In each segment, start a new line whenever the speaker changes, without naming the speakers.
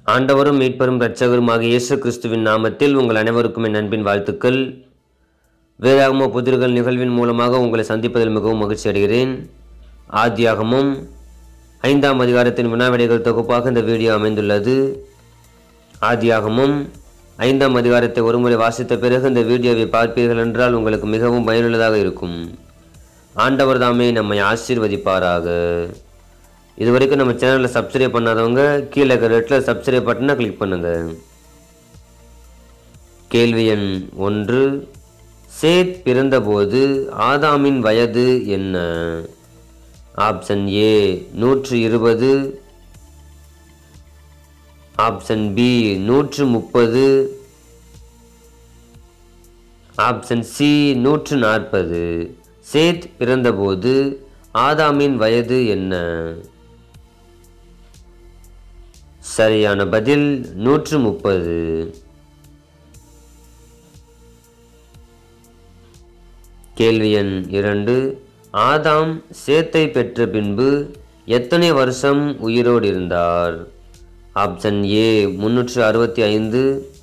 ஆண்டவரும் மீட்பரும் இரட்சகருமாகிய இயேசு கிறிஸ்துவின் நாமத்தில் உங்கள் அனைவருக்கும் என் அன்பின் வாழ்த்துக்கள் வேதாகம புதிர்கள் நிகழ்வின் மூலமாக உங்களை சந்திப்பதில் மிகவும் மகிழ்ச்சி அடைகிறேன் ஆதியாகமும் ஐந்தாம் அதிகாரத்தின் வினாவிடைகள் தொகுப்பாக இந்த வீடியோ அமைந்துள்ளது ஆதியாகமும் ஐந்தாம் அதிகாரத்தை ஒருமுறை வாசித்த பிறகு இந்த வீடியோவை பார்ப்பீர்கள் என்றால் உங்களுக்கு மிகவும் பயனுள்ளதாக இருக்கும் ஆண்டவர் தாமே நம்மை ஆசீர்வதிப்பாராக இது வரைக்கும் நம்ம சேனலில் சப்ஸ்கிரைப் பண்ணாதவங்க கீழே இருக்கிற ரெட்டில் சப்ஸ்கிரைப் பட்டனை கிளிக் பண்ணுங்க கேள்வி எண் ஒன்று சேத் பிறந்தபோது ஆதாமின் வயது என்ன ஆப்ஷன் ஏ நூற்று இருபது ஆப்ஷன் பி நூற்று முப்பது ஆப்ஷன் சி நூற்று நாற்பது சேத் பிறந்தபோது ஆதாமின் வயது என்ன சரியான பதில் நூற்று முப்பது கேள்வி எண் இரண்டு ஆதாம் சேத்தை பெற்ற பின்பு எத்தனை வருஷம் உயிரோடு இருந்தார் ஆப்ஷன் ஏ முன்னூற்று அறுபத்தி ஐந்து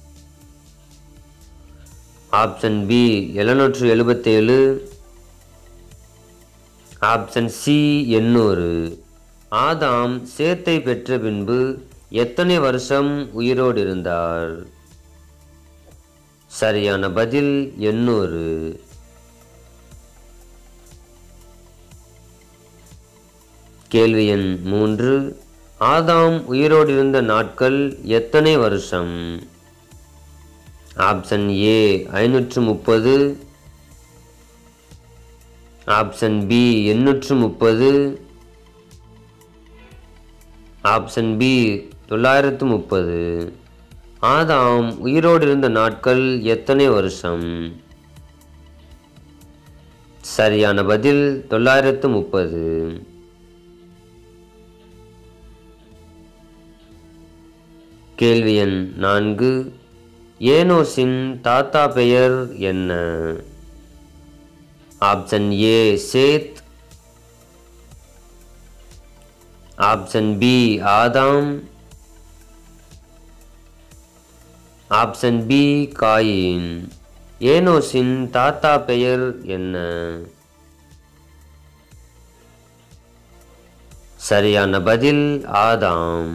ஆப்ஷன் பி எழுநூற்று எழுபத்தேழு ஆப்ஷன் சி எண்ணூறு ஆதாம் சேத்தை பெற்ற பின்பு எத்தனை வருஷம் உயிரோடு இருந்தார் சரியான பதில் எண்ணூறு கேள்வி எண் மூன்று ஆதாம் உயிரோடு இருந்த நாட்கள் எத்தனை வருஷம் ஆப்ஷன் ஏ ஐநூற்று முப்பது ஆப்ஷன் பி எண்ணூற்று முப்பது ஆப்ஷன் பி தொள்ளாயிரத்து முப்பது ஆதாம் உயிரோடு இருந்த நாட்கள் எத்தனை வருஷம் சரியான பதில் தொள்ளாயிரத்து முப்பது கேள்வி எண் நான்கு ஏனோஸின் தாத்தா பெயர் என்ன option A Seth option B Adam option B Cain ஏனோஸின் தாத்தா பெயர் என்ன சரியான பதில் ஆதாம்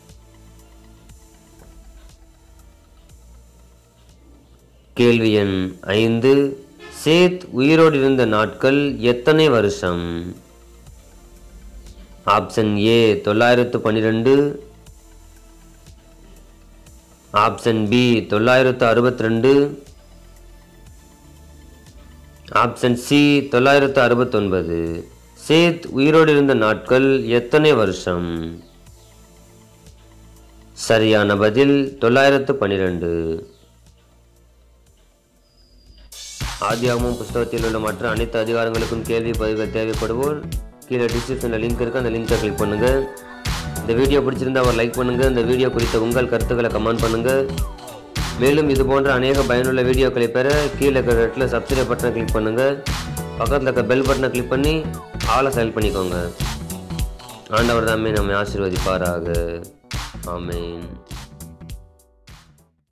கேள்வி எண் ஐந்து சேத் உயிரோடு இருந்த நாட்கள் எத்தனை வருஷம் ஆப்ஷன் ஏ தொள்ளாயிரத்து பன்னிரெண்டு ஆப்ஷன் பி தொள்ளாயிரத்து அறுபத்தி ரெண்டு ஆப்ஷன் சி தொள்ளாயிரத்து அறுபத்தொன்பது சேத் உயிரோடு இருந்த நாட்கள் எத்தனை வருஷம் சரியான பதில் தொள்ளாயிரத்து பன்னிரெண்டு ஆதியாகமும் புஸ்தகத்தில் உள்ள மற்ற அனைத்து அதிகாரங்களுக்கும் கேள்வி பதிவுகள் தேவைப்படுவோர் கீழே டிஸ்கிரிப்ஷனில் லிங்க் இருக்குது அந்த லிங்கை கிளிக் பண்ணுங்கள் இந்த வீடியோ பிடிச்சிருந்தா ஒரு லைக் பண்ணுங்கள் இந்த வீடியோ குறித்த உங்கள் கருத்துக்களை கமெண்ட் பண்ணுங்கள் மேலும் இது போன்ற அநேக பயனுள்ள வீடியோக்களை பெற கீழே இருக்கிற இடத்துல சப்ஸ்கிரைப் பட்டனை கிளிக் பண்ணுங்கள் பக்கத்தில் இருக்க பெல் பட்டனை கிளிக் பண்ணி ஆளை செலக்ட் பண்ணிக்கோங்க ஆண்டவர் தாமே நம்மை ஆசீர்வதிப்பாராக ஆமேன்